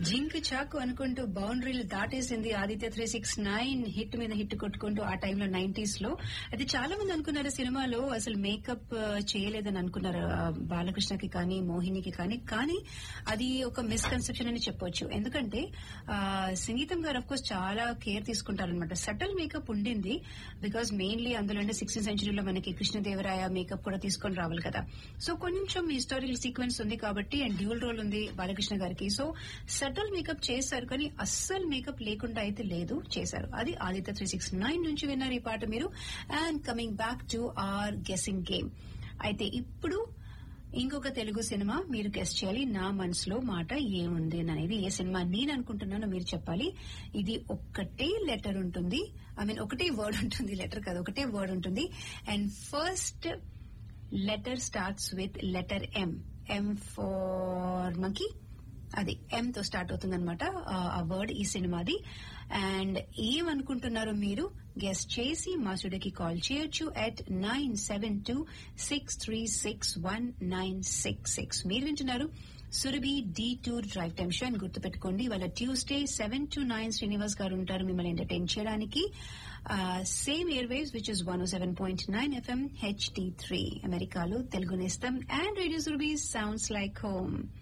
zinc చాకు అనుకుంటూ బౌండరీలు దాటేసింది Aditya three six nine hit మీద హిట్ కొట్టుకుంటూ ఆ టైంలో నైన్టీస్ లో అయితే చాలా మంది అనుకున్నారు సినిమాలో అసలు మేకప్ చేయలేదని అనుకున్నారు ఆ, బాలకృష్ణకి కానీ మోహినికి కానీ కానీ అది ఒక మిస్కన్సెప్షన్ అని చెప్పొచ్చు ఎందుకంటే ఆ, సంగీతం గారు అఫ్ కోర్స్ చాలా కేర్ తీసుకుంటారనమాట సటల్ మేకప్ ఉండింది బికాస్ మెయిన్లీ అందులోనే సిక్స్టీన్ సెంచరీలో మనకి కృష్ణదేవరాయ మేకప్ కూడా తీసుకొని రావాలి కదా సో కొంచెం హిస్టారికల్ సీక్వెన్స్ ఉంది కాబట్టి అండ్ డ్యూల్ రోల్ ఉంది బాలకృష్ణ గారికి సో సటల్ మేకప్ చేశారు కానీ అస్సలు మేకప్ లేకుండా అయితే లేదు చేశారు అది ఆదిత్య త్రీ సిక్స్ నైన్ నుంచి విన్నారు ఈ పాట మీరు and coming back to our guessing game అయితే ఇప్పుడు ఇంకొక తెలుగు సినిమా మీరు గెస్ట్ చేయాలి నా మనసులో మాట ఏముంది అనేది ఏ సినిమా నేను అనుకుంటున్నానో మీరు చెప్పాలి ఇది ఒక్కటే లెటర్ ఉంటుంది ఐ మీన్ ఒకటే వర్డ్ ఉంటుంది లెటర్ కాదు ఒకటే వర్డ్ ఉంటుంది and first letter starts with letter M M for monkey అది ఎం తో స్టార్ట్ అవుతుంది అనమాట ఆ వర్డ్ ఈ సినిమాది అండ్ ఏమనుకుంటున్నారో మీరు గెస్ట్ చేసి మా స్టూడియోకి కాల్ చేయొచ్చు at nine seven two six three six one nine six six మీరు వింటున్నారు Surabhi detour drive time show అని గుర్తుపెట్టుకోండి వాళ్ళ Tuesday seven to nine Srinivas గారు ఉంటారు మిమ్మల్ని ఎంటర్టైన్ చేయడానికి same airwaves which is one seven point nine FM HD three అమెరికాలో తెలుగు నేస్తం and radio Surabhi sounds like home